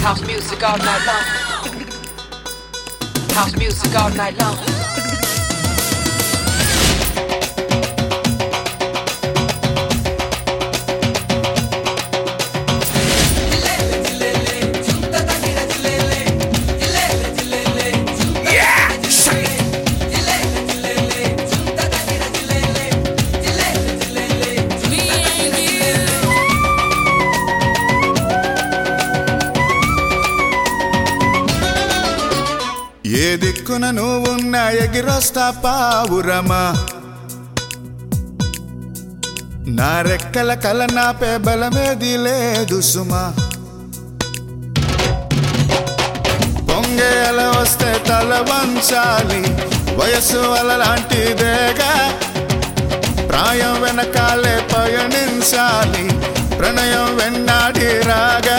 House music all night long. House music all night long. ఏ దిక్కున నువ్వున్నా ఎగిరొస్తా పావురమా నా రెక్కల కల నాపే బలమేది లేదు సుమా పొంగే అల వస్తే తల వంచాలి వయస్సు అలలాంటిదేగా ప్రాయం వెనకాలే పయనించాలి ప్రణయం వెన్నాడి రాగా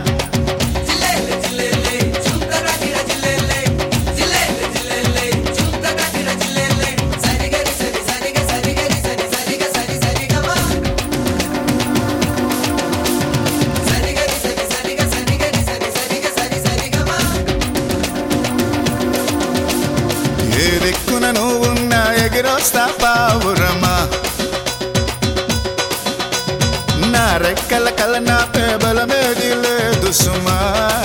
ఏ దిక్కున నువ్వున్నా ఎగిరొస్తా పావురమా నా రెక్కల కల నా పేబలమేది లేదు సుమా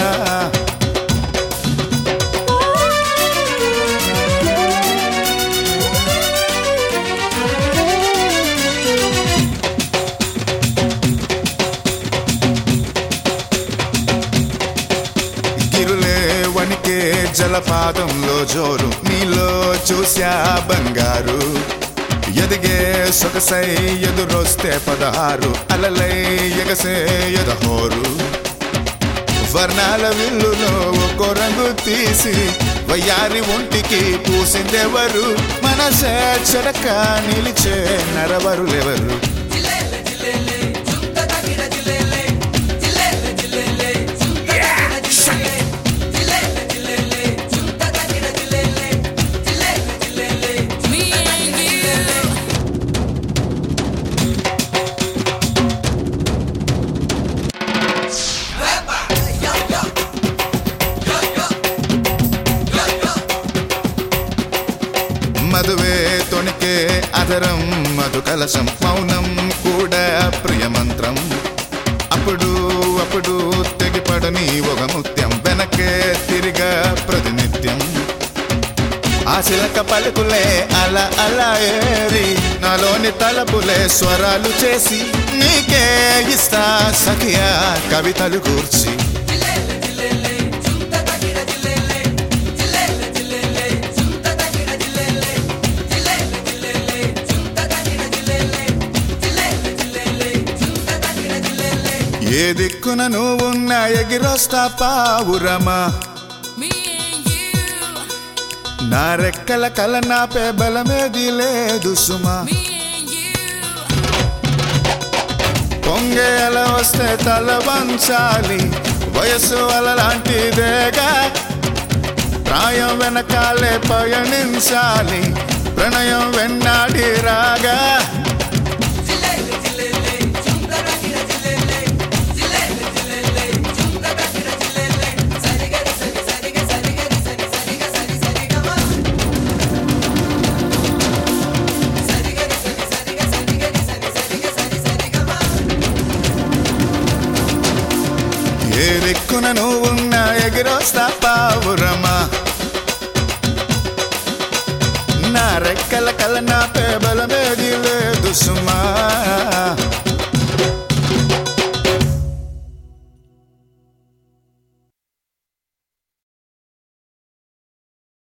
గిరులే వణికే జలపాతంలో జోరు నీలో చూసా బంగారు ఎదిగే సొగసై ఎదురొస్తే పదహారు అలలై ఎగసే ఎదహోరు వర్ణాల విల్లులో ఒక్కో రంగు తీసి వయ్యారి ఒంటికి పూసిందెవరు మనసే చెడక నిలిచే నరవరులెవరు మధువే తొణికే అధరం మధు కలశం మౌనం కూడా ప్రియమంత్రం అప్పుడు అప్పుడు తెగిపడని ఒక ముత్యం వెనకే తిరిగా ప్రతినిత్యం ఆశలక పలుకులే అలా అలా ఏరి నాలోని తలపులే స్వరాలు చేసి నీకే ఇస్తా సఖియా కవితలు కూర్చి ఏ దిక్కున నువ్వున్నా ఎగిరొస్తా పావురమా నా రెక్కల కల నాపే బలమేది లేదు సుమా పొంగే అల వస్తే తల వంచాలి వయస్సు అలలాంటిదేగా ప్రాయం వెనకాలే పయనించాలి ప్రణయం వెన్నాడి రాగా ఏ దిక్కున నువ్వున్నా ఎగిరొస్తా పావురమా నా రెక్కల కల నా పేబలమేది లేదు సుమా